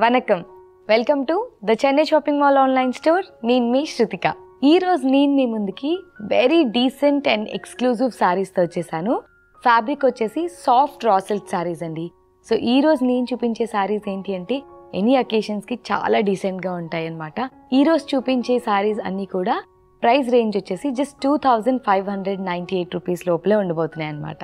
Vanakkam welcome to the Chennai shopping mall online store నేను మీ శృతిక ఈ రోజు నేను మీ ముందుకి వెరీ డీసెంట్ అండ్ ఎక్స్క్లూజివ్ శారీస్తో వచ్చేసాను ఫ్యాబ్రిక్ వచ్చేసి సాఫ్ట్ రా సిల్క్ శారీస్ అండి సో ఈ రోజు నేను చూపించే శారీస్ ఏంటి అంటే ఎనీ అకేషన్స్కి చాలా డీసెంట్గా ఉంటాయి అనమాట ఈ రోజు చూపించే శారీస్ అన్నీ కూడా ప్రైస్ రేంజ్ వచ్చేసి just two thousand five hundred ninety eight rupees లోపలే ఉండబోతున్నాయి అనమాట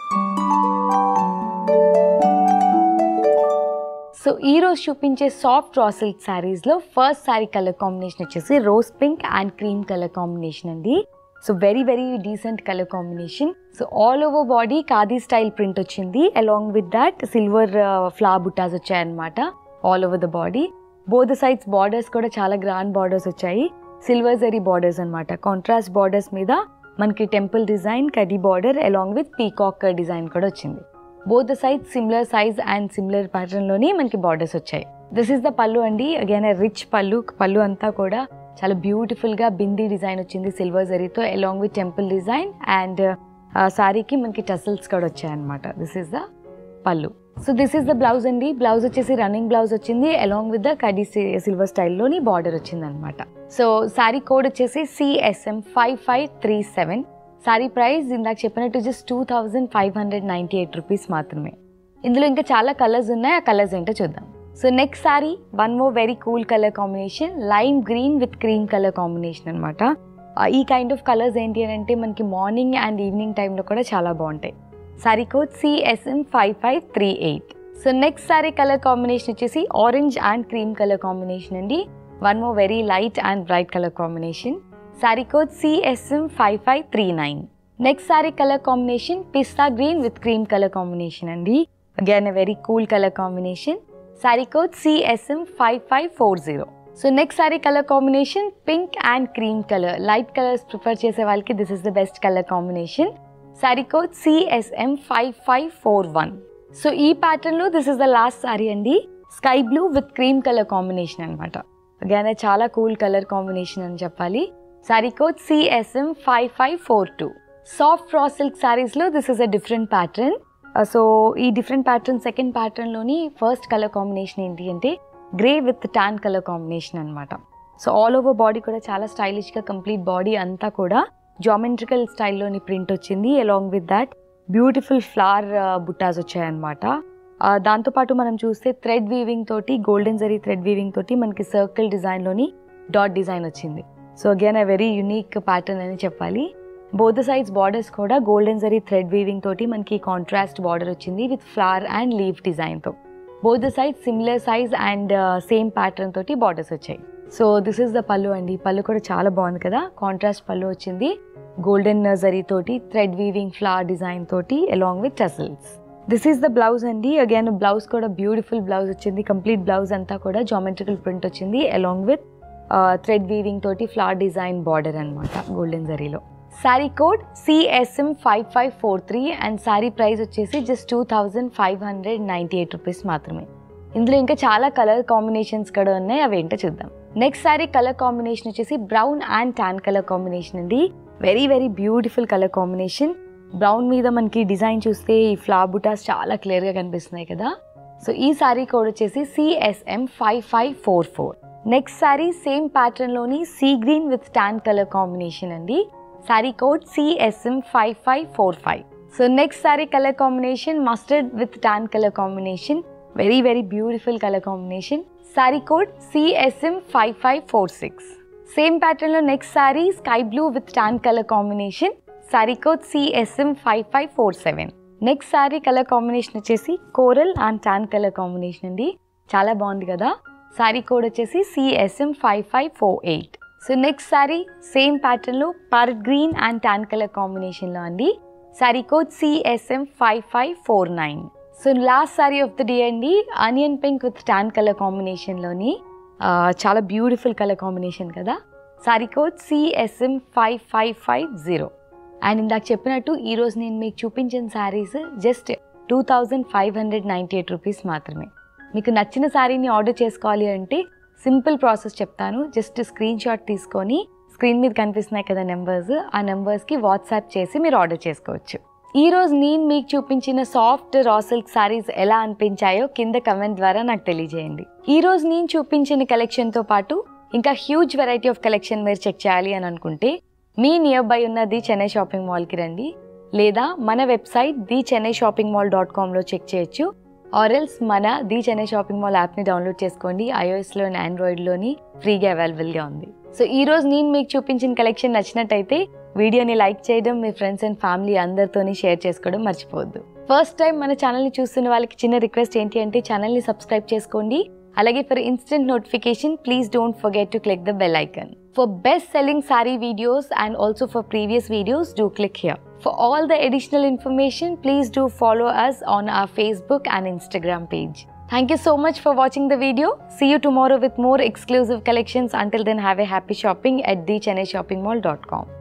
సో ఈ రోజు చూపించే సాఫ్ట్ రా సిల్క్ శారీస్లో ఫస్ట్ శారీ కలర్ కాంబినేషన్ వచ్చేసి rose pink and cream colour combination అండి so very very decent colour combination so all over body khadi style print వచ్చింది అలాంగ్ విత్ దట్ సిల్వర్ ఫ్లా బుట్టాస్ వచ్చాయన్నమాట all over the body both sides borders కూడా చాలా grand borders వచ్చాయి silver zari borders అనమాట contrast borders మీద మనకి టెంపుల్ డిజైన్ కడీ border along with peacock design కూడా వచ్చింది both the size similar size and similar ప్యాటర్న్లోనే మనకి బార్డర్స్ వచ్చాయి దిస్ ఇస్ ద పళ్ళు అండి అగైన్ రిచ్ పళ్ళు పళ్ళు అంతా కూడా చాలా బ్యూటిఫుల్గా బిందీ డిజైన్ వచ్చింది సిల్వర్ జరీతో along with temple design and సారీకి మనకి టసల్స్ కూడా వచ్చాయన్నమాట this is the pallu so this is the blouse అండి బ్లౌజ్ వచ్చేసి రన్నింగ్ బ్లౌజ్ వచ్చింది అలాంగ్ విత్ ద కడీ సిల్వర్ స్టైల్లోని బార్డర్ వచ్చింది అనమాట సో శారీ కోడ్ వచ్చేసి CSM five five three seven sari price ఇందాక చెప్పినట్టు just two thousand five hundred ninety eight rupees మాత్రమే ఇందులో ఇంకా చాలా కలర్స్ ఉన్నాయి ఆ కలర్స్ ఏంటో చూద్దాం so next sari one more very cool colour combination lime green with cream colour combination అనమాట ఈ కైండ్ ఆఫ్ కలర్స్ ఏంటి అని అంటే మనకి మార్నింగ్ అండ్ ఈవినింగ్ టైంలో కూడా చాలా బాగుంటాయి sari code CSN five five three eight so next sari colour combination వచ్చేసి orange and cream colour combination అండి one more very light and bright colour combination sari code CSM five five three nine next sari colour combination పిస్తా green with cream colour combination అండి again a very cool colour combination sari code CSM five five four zero so next sari colour combination pink and cream colour light colours prefer చేసే వాళ్ళకి this is the best colour combination sari code CSM five five four one so ఈ ప్యాటర్న్లో this is the last sari అండి sky blue with cream colour combination అనమాట again చాలా cool colour combination అని చెప్పాలి sari code CSM five five four two soft raw silk శారీస్లో this is a different pattern so ఈ different pattern second ప్యాటర్న్లోని first colour combination ఏంటి అంటే grey with tan colour combination అనమాట సో ఆల్ ఓవర్ బాడీ కూడా చాలా స్టైలిష్గా కంప్లీట్ బాడీ అంతా కూడా జామెట్రికల్ స్టైల్లోని ప్రింట్ వచ్చింది along with that beautiful flower బుట్టాస్ వచ్చాయన్నమాట దాంతోపాటు మనం చూస్తే థ్రెడ్ వీవింగ్ తోటి గోల్డెన్ జరీ థ్రెడ్ వీవింగ్ తోటి మనకి సర్కిల్ డిజైన్లోని డాట్ డిజైన్ వచ్చింది so again a very unique pattern అని చెప్పాలి బోత్ సైడ్స్ బార్డర్స్ కూడా గోల్డెన్ జరీ థ్రెడ్ వీవింగ్ తోటి మనకి కాంట్రాస్ట్ బార్డర్ వచ్చింది విత్ ఫ్లవర్ అండ్ లీవ్ డిజైన్తో both side similar size and same pattern తోటి బార్డర్స్ వచ్చాయి so this is the pallu అండి పళ్ళు కూడా చాలా బాగుంది కదా కాంట్రాస్ట్ పళ్ళు వచ్చింది గోల్డెన్ జరీ తోటి థ్రెడ్ వీవింగ్ ఫ్లవర్ డిజైన్ తోటి along with tassels this is the blouse అండి అగైన్ బ్లౌజ్ కూడా బ్యూటిఫుల్ బ్లౌజ్ వచ్చింది కంప్లీట్ బ్లౌజ్ అంతా కూడా జామెట్రికల్ ప్రింట్ వచ్చింది అలాంగ్ విత్ థ్రెడ్ వీవింగ్ తోటి ఫ్లవర్ డిజైన్ బార్డర్ అనమాట గోల్డెన్ జరీలో sari code CSM five five four three and sari price వచ్చేసి just two thousand five hundred ninety eight rupees మాత్రమే ఇందులో ఇంకా చాలా కలర్ కాంబినేషన్స్ కూడా ఉన్నాయి అవి ఏంటో చూద్దాం నెక్స్ట్ శారీ కలర్ కాంబినేషన్ వచ్చేసి brown and tan colour combination అండి very very beautiful colour combination brown మీద మనకి డిజైన్ చూస్తే ఈ ఫ్లా బుటాస్ చాలా క్లియర్గా కనిపిస్తున్నాయి కదా సో ఈ శారీ కోడ్ వచ్చేసి CSM five five four four next sari same ప్యాటర్న్లోని sea green with tan colour combination అండి sari code CSM five five four five so next sari colour combination mustard with tan colour combination very very beautiful colour combination sari code CSM five five four six same ప్యాటర్న్లో next sari sky blue with tan colour combination sari code CSM five five four seven next sari colour combination వచ్చేసి coral and tan colour combination అండి చాలా బాగుంది కదా sari code వచ్చేసి CSM five five four eight so next sari same ప్యాటర్న్లో పర్ green and tan colour కాంబినేషన్లో అండి sari code CSM five five four nine so last sari of the day అండి onion pink with tan colour కాంబినేషన్లోని చాలా బ్యూటిఫుల్ కలర్ కాంబినేషన్ కదా sari code CSM five five five zero and ఇందాక చెప్పినట్టు ఈరోజు నేను మీకు చూపించిన saris just two thousand five hundred ninety eight rupees మాత్రమే మీకు నచ్చిన శారీని ఆర్డర్ చేసుకోవాలి అంటే సింపుల్ ప్రాసెస్ చెప్తాను జస్ట్ స్క్రీన్ షాట్ తీసుకొని స్క్రీన్ మీద కనిపిస్తున్నాయి కదా నెంబర్స్ ఆ నెంబర్స్కి వాట్సాప్ చేసి మీరు ఆర్డర్ చేసుకోవచ్చు ఈ రోజు నేను మీకు చూపించిన సాఫ్ట్ రా సిల్క్ సారీస్ ఎలా అనిపించాయో కింద కమెంట్ ద్వారా నాకు తెలియజేయండి ఈ రోజు నేను చూపించిన కలెక్షన్తో పాటు ఇంకా హ్యూజ్ వెరైటీ ఆఫ్ కలెక్షన్ మీరు చెక్ చేయాలి అని అనుకుంటే మీ నియర్ బై ఉన్న ది చెన్నై షాపింగ్ మాల్కి రండి లేదా మన website the Chennai shopping Mall dot కామ్లో చెక్ చేయొచ్చు ఆర్ఎల్స్ మన ది చెన్నై షాపింగ్ మాల్ యాప్ని డౌన్లోడ్ చేసుకోండి ఐఓఎస్లో అండ్ ఆండ్రాయిడ్లోని ఫ్రీగా అవైలబుల్గా ఉంది సో ఈ రోజు నేను మీకు చూపించిన కలెక్షన్ నచ్చినట్టయితే వీడియోని లైక్ చేయడం మీ ఫ్రెండ్స్ అండ్ ఫ్యామిలీ అందరితోని షేర్ చేసుకోవడం మర్చిపోవద్దు ఫస్ట్ టైం మన ఛానల్ని చూస్తున్న వాళ్ళకి చిన్న రిక్వెస్ట్ ఏంటి అంటే ఛానల్ని సబ్స్క్రైబ్ చేసుకోండి అలాగే for instant notification please don't forget to click the bell icon for best selling sari videos and also for previous videos do click here For all the additional information, please do follow us on our Facebook and Instagram page. Thank you so much for watching the video. See you tomorrow with more exclusive collections. Until then, have a happy shopping at thechennai shopping mall.com.